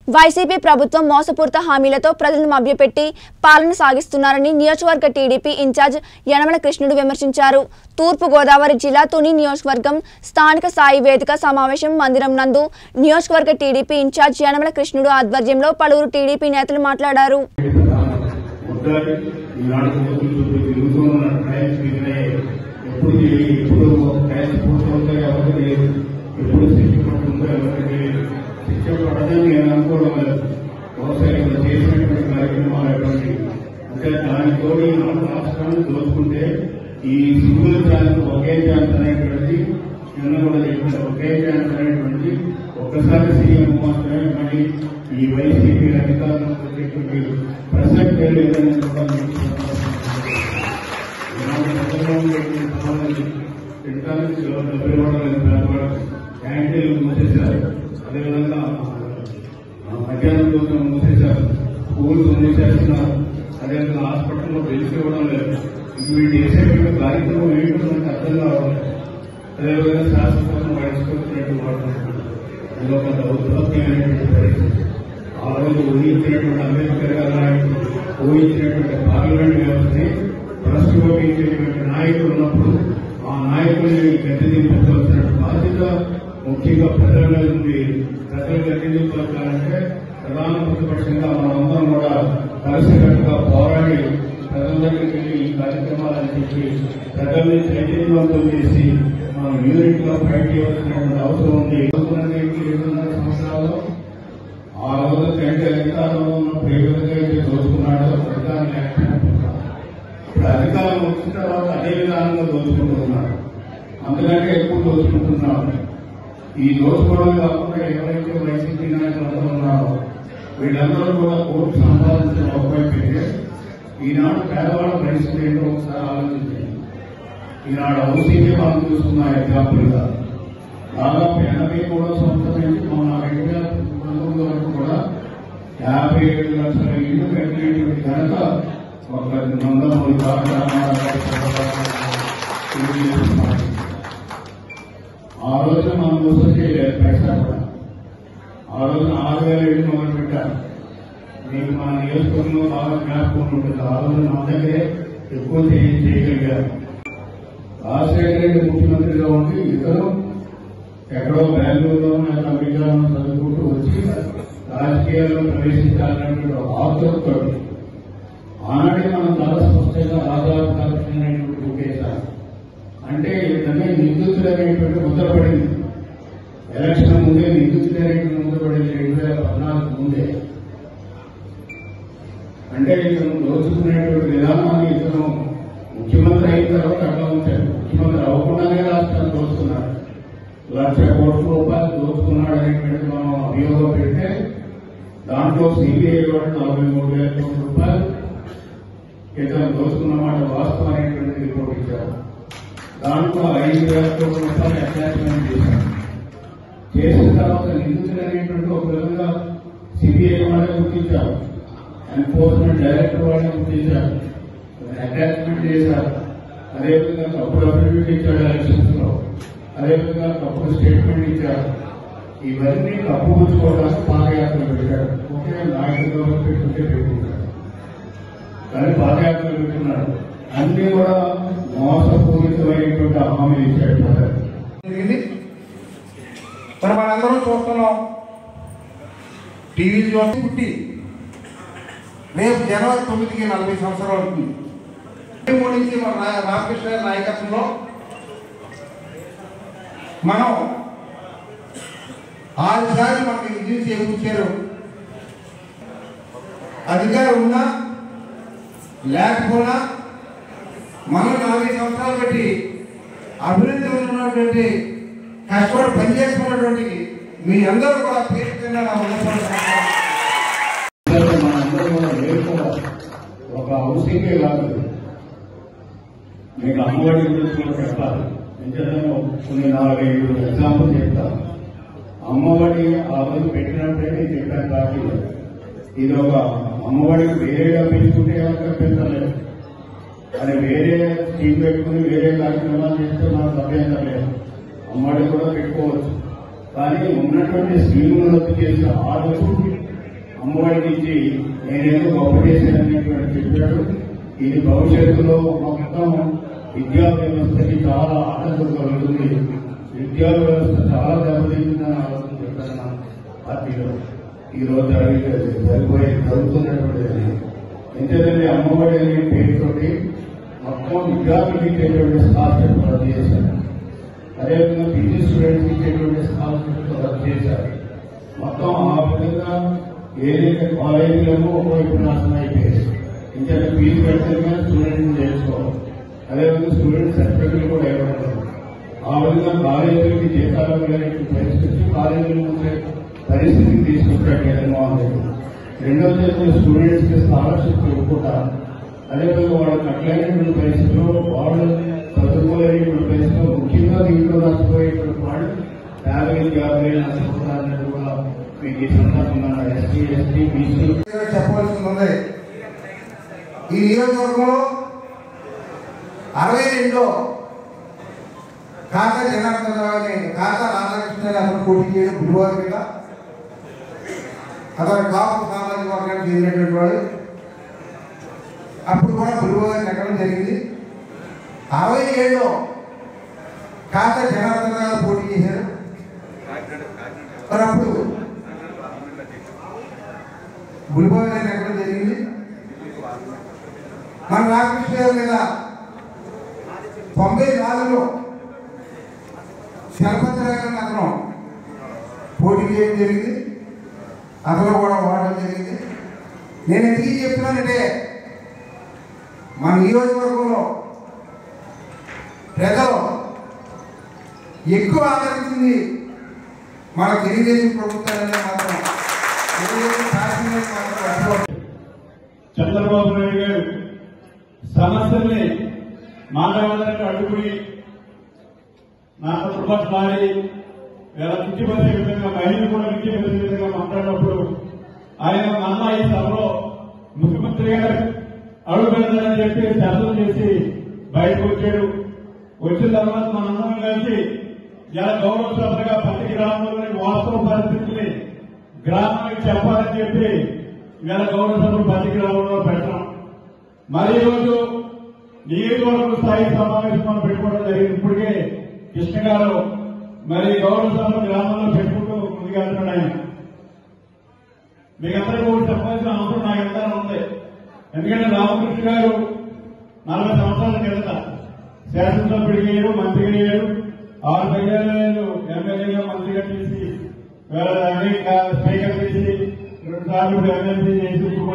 YCP ప్రభుత్వం మోసపూరిత హామీలతో ప్రజలను మభ్యపెట్టి పాలన సాగిస్తున్నారని నియోజకవర్గ టీడీపీ ఇన్ఛార్జ్ యనమల కృష్ణుడు విమర్శించారు తూర్పు గోదావరి జిల్లా తుని నియోజకవర్గం స్థానిక సాయి వేదిక సమావేశం మందిరం నందు నియోజకవర్గ టీడీపీ ఇన్ఛార్జ్ యనమల కృష్ణుడు ఆధ్వర్యంలో పలువురు టీడీపీ నేతలు మాట్లాడారు ముద్దాడి ఈనాడు ముందు చుట్టూ తిరుగుతూ ఉన్న ట్రైన్స్ మిగిలినాయి ఎప్పుడు తెలియదు ఎప్పుడు ట్రైన్స్ పూర్తవుతాయి ఎవరికి తెలియదు ఎప్పుడు శిక్ష పడుతుందో ఎవరికి తెలియదు శిక్ష పడదని నేను అనుకోవడం లేదు బహుశా ఇక్కడ చేసినటువంటి కార్యక్రమాలు ఎటువంటి అంటే దానితో ఈనాడు రాష్ట్రాన్ని దోచుకుంటే ఈ సింగిల్ ఛాన్స్ ఒకే ఛాన్స్ అనేటువంటిది నిన్న కూడా చెప్పిన ఒకే ఛాన్స్ అనేటువంటి ఒక్కసారి సీఎం మాత్రమే మళ్ళీ ఈ వైసీపీ అధికారంలో వచ్చేటువంటి ప్రసక్తే లేదని కూడా మీకు చెప్పాలనుకుంటున్నాను. ఈనాడు ప్రజల్లో ఉండేటువంటి సమాజాన్ని తినడానికి డబ్బులు ఇవ్వడం లేదు పేదవాడు క్యాంటీన్లు మూసేశారు అదేవిధంగా ఆ, మధ్యాహ్నం భోజనం మూసేశారు స్కూల్స్ మూసేస్తున్నారు అదేవిధంగా హాస్పిటల్లో బిల్స్ ఇవ్వడం లేదు ఇంక వీళ్ళు చేసేటువంటి కార్యక్రమం ఏంటో నాకు అర్థం కావడం లేదు అదేవిధంగా శాశ్వతం వయసుకొచ్చినట్టు వాడుకుంటున్నారు ఇది ఒక దౌర్భాగ్యమైనటువంటి పరిస్థితి ఆ రోజు ఊహించినటువంటి అంబేద్కర్ గారు ఆయన ఊహించినటువంటి పార్లమెంట్ వ్యవస్థని ప్రస్తుతించేటువంటి నాయకులు ఉన్నప్పుడు ఆ నాయకుల్ని గద్దె దింపించవలసిన బాధ్యత ముఖ్యంగా ప్రజల మీద ఉంది ప్రజలు గద్దె దింపాలంటే ప్రధాన ప్రతిపక్షంగా మనమందరం కూడా కలిసికట్టుగా పోరాడి ప్రజల దగ్గరికి వెళ్ళి ఈ కార్యక్రమాలని చెప్పి ప్రజల్ని చైతన్యవంతం చేసి మనం యూనిట్ గా ఫైట్ చేయవలసినటువంటి అవసరం ఉంది చదువుకున్నది ఏడున్నర సంవత్సరాలు ఆ రోజు కంటే అధికారంలో ఉన్నప్పుడు ఏ విధంగా అయితే దోచుకున్నాడో అధికారం లేకపోయినప్పుడు ఇప్పుడు అధికారం వచ్చిన తర్వాత అదే విధానంగా దోచుకుంటూ ఉన్నాడు అందుకంటే ఎక్కువ దోచుకుంటున్నాడు ఈ దోచుకోవడం కాకుండా ఎవరైతే వైసీపీ నాయకులు ఉన్నారో వీళ్ళందరూ కూడా కోర్టు సంపాదించిన ఒకవైపు ఈనాడు పేదవాళ్ళ పరిస్థితి ఏంటో ఒకసారి ఆలోచించండి ఈనాడు హౌసింగ్ మనం చూస్తున్న ఎగ్జాంపుల్ గా దాదాపు ఎనభై మూడో సంవత్సరం నుంచి మన రెండు వేల పంతొమ్మిది వరకు కూడా యాభై ఏడు లక్షల ఇల్లు కట్టినటువంటి ఘనత ఒక నందమూరి తారక రామారావు గారి చంద్రబాబు నాయుడు గారు చేస్తున్నారు. ఆ రోజున మనం మోసం చేయలేదు పైసా కూడా ఆ రోజున ఆరు వేల ఏడు మొదలు పెట్టారు మీకు మా నియోజకవర్గంలో బాగా జ్ఞాపకం ఉంటుంది ఆ రోజు మా దగ్గరే ఎక్కువ చేయ- చేయగలిగారు రాజశేఖర రెడ్డి ముఖ్యమంత్రిగా ఉండి ఇద్దరు ఎక్కడో బెంగళూరులో లేదా అమెరికాలో చదువుకుంటూ వచ్చి రాజకీయాల్లో ప్రవేశించాలనేటువంటి ఆతృతో ఆనాడే మనం చాలా స్పష్టంగా ఆధార్ కరప్షన్ అనేటువంటి ఉద్దేశాలు అంటే ఇతనే నిందితులు అనేటువంటి ముద్రపడింది ఎలక్షన్ ముందే నిందితులు అనేటువంటి ముద్రపడింది రెండు వేల పద్నాలుగు ముందే అంటే ఇతను దోచుకునేటువంటి విధానాన్ని ఇతను ముఖ్యమంత్రి అయిన తర్వాత అట్లా ఉంటాడు ముఖ్యమంత్రి అవ్వకుండానే రాష్ట్రాన్ని దోచుకున్నాడు లక్ష కోట్ల రూపాయలు దోచుకున్నాడు అనేటువంటి మనం అభియోగం పెడితే దాంట్లో సిబిఐ వాళ్ళు నలభై మూడు వేల కోట్ల రూపాయలు ఇతను దోచుకున్న మాట వాస్తవం అనేటువంటి రిపోర్ట్ ఇచ్చారు దాంట్లో ఐదు వేల కోట్ల రూపాయలు అటాచ్మెంట్ చేశారు చేసిన తర్వాత నిందితులు అనేటువంటి ఒక విధంగా సిబిఐ వాళ్ళే గుర్తించారు ఎన్ఫోర్స్మెంట్ డైరెక్టర్ వాళ్ళే గుర్తించారు అటాచ్మెంట్ చేశారు అదేవిధంగా తప్పుడు అఫిడవిట్ ఇచ్చాడు ఎలక్షన్స్ లో అదేవిధంగా తప్పుడు స్టేట్మెంట్ ఇచ్చారు ఇవన్నీ కప్పుపుచ్చుకోవడానికి పాదయాత్రలు పెట్టాడు ఒకే నాయకులు పెట్టుకుంటే పెట్టుకుంటాడు కానీ పాదయాత్రలు పెట్టున్నాడు అన్ని కూడా మోసపూరితమైనటువంటి హామీలు ఇచ్చాడు ప్రజలు జరిగింది మరి మనందరం చూస్తున్నాం టీవీ చూసి పుట్టి రేపు జనవరి తొమ్మిదికి నలభై సంవత్సరాలు అవుతుంది ఇరవై మూడు నుంచి మన రా- రామకృష్ణ గారి నాయకత్వంలో మనం ఆరు సార్లు మనకి విజయం చేకూర్చారు అధికారం ఉన్నా లేకపోయినా మనం నలభై సంవత్సరాలు బట్టి అభివృద్ధి ఉన్నటువంటి కష్టపడి పనిచేస్తున్నటువంటి మీ అందరూ కూడా పేరు కింద నా ఉన్నతమైన అందరూ మనందరం కూడా నేర్చుకోవాలి ఒక హౌసింగే కాదు మీకు అమ్మఒడి గురించి కూడా చెప్పాలి ఎందుకంటే కొన్ని నాలుగైదు ఎగ్జాంపుల్ చెప్తాను అమ్మఒడి ఆ రోజు పెట్టినప్పుడే నేను చెప్పాను పార్టీలో ఇది ఒక అమ్మఒడికి వేరేగా పెంచుకుంటే ఎవరికి అభ్యంతరం అది వేరే స్కీమ్ పెట్టుకుని వేరే కార్యక్రమాలు చేస్తే మనకు అభ్యంతరం లేదు అమ్మఒడి కూడా పెట్టుకోవచ్చు కానీ ఉన్నటువంటి స్కీములు రద్దు చేసిన ఆ రోజు అమ్మఒడికి ఇచ్చి నేనేదో గొప్ప చేశాననేటువంటి చెప్పాడు ఇది భవిష్యత్తులో మొత్తం విద్యా వ్యవస్థకి చాలా ఆనందం కలుగుతుంది విద్యా వ్యవస్థ చాలా దెబ్బతింటుందని ఆలోచన చెప్పాను నా పార్టీలో ఈ రోజు జరిగే జరిగిపోయే జరుగుతున్నటువంటిది ఎందుకంటే అమ్మఒడి అనే పేరుతోటి మొత్తం విద్యార్థులకు ఇచ్చేటువంటి స్కాలర్షిప్ రద్దు చేశారు అదేవిధంగా పీజీ స్టూడెంట్స్ ఇచ్చేటువంటి స్కాలర్షిప్ రద్దు చేశారు మొత్తం ఆ విధంగా ఏదైతే కాలేజీలను ఒకవైపు నాశనం అయిపోయాయి ఇంకా ఫీజు కడితేనే స్టూడెంట్ చేసుకోవాలి అదేవిధంగా స్టూడెంట్ సర్టిఫికెట్లు కూడా ఇవ్వడం ఆ విధంగా కాలేజీలకి జీతాలు వెళ్ళేటువంటి పరిస్థితి కాలేజీల నుంచే పరిస్థితికి తీసుకుంటాడు జగన్మోహన్ రెడ్డి రెండవ చేసిన స్టూడెంట్స్ కి స్కాలర్షిప్ ఇవ్వకుండా అదేవిధంగా వాళ్ళు కట్టలేనటువంటి పరిస్థితిలో వాళ్ళు చదువుకోలేనటువంటి పరిస్థితిలో ముఖ్యంగా దీంట్లో నష్టపోయేటువంటి వాళ్ళు యాభై యాభై వేలు నష్టపోతారన్నట్టు కూడా మీకు ఈ సందర్భంగా ఎస్టీ ఎస్టీ బీసీ చెప్పవలసింది ఉంది ఈ నియోజకవర్గంలో అరవై రెండులో కాకా జనార్దన్ రావు అని కాకా రాధాకృష్ణ గారు అతను పోటీ చేయడం గురువారం మీద అతను కాపు సామాజిక వర్గానికి చెందినటువంటి వాడు అప్పుడు కూడా గురువారం ఎక్కడం జరిగింది అరవై ఏడులో కాకా జనార్దన్ గారు పోటీ చేశారు మరి అప్పుడు గురుబాబు గారిని ఎక్కడం జరిగింది మన రామకృష్ణ గారి మీద తొంభై నాలుగులో శరపతిరావు అతను పోటీ చేయడం జరిగింది అతను కూడా వాడడం జరిగింది నేను ఎందుకు ఇది చెప్తున్నానంటే మన నియోజకవర్గంలో ప్రజలు ఎక్కువ ఆదరించింది మన తెలుగుదేశం ప్రభుత్వాలనే మాత్రం తెలుగుదేశం పార్టీనే మాత్రం మర్చిపోవద్దు. చంద్రబాబు నాయుడు గారు సమస్యల్ని మానవాళికి అడ్డుకుని నాకు దుర్భట్లాడి ఇలా కించిపరిచే విధంగా మహిళలు కూడా కించిపరిచే విధంగా మాట్లాడినప్పుడు ఆయన మళ్ళా ఈ సభలో ముఖ్యమంత్రి గారు అడుగు పెడతారని చెప్పి చర్చలు చేసి బయటకు వచ్చాడు వచ్చిన తర్వాత మనందరం కలిసి ఇలా గౌరవ సభగా ప్రతి గ్రామంలోని వాస్తవ పరిస్థితిని గ్రామానికి చెప్పాలని చెప్పి ఇవాళ గౌరవ సభలు ప్రతి గ్రామంలో పెట్టడం మరి ఈ రోజు నియోజకవర్గ స్థాయి సమావేశం మనం పెట్టుకోవడం జరిగింది ఇప్పటికే కృష్ణ గారు మరి గౌరవ సభ గ్రామంలో పెట్టుకుంటూ ముందుకెళ్తున్నాడు ఆయన మీకందరికీ ఒకటి చెప్పాల్సిన అవసరం నాకు ఎంత ఉంది ఎందుకంటే రామకృష్ణ గారు నలభై సంవత్సరాల కిందట శాసనసభ్యుడిగా అయ్యారు మంత్రిగా అయ్యారు ఆరు పర్యాలు ఎమ్మెల్యేగా మంత్రిగా చేసి వేరే అనేక స్పీకర్ చేసి రెండు సార్లు ఎమ్మెల్సీ చేసి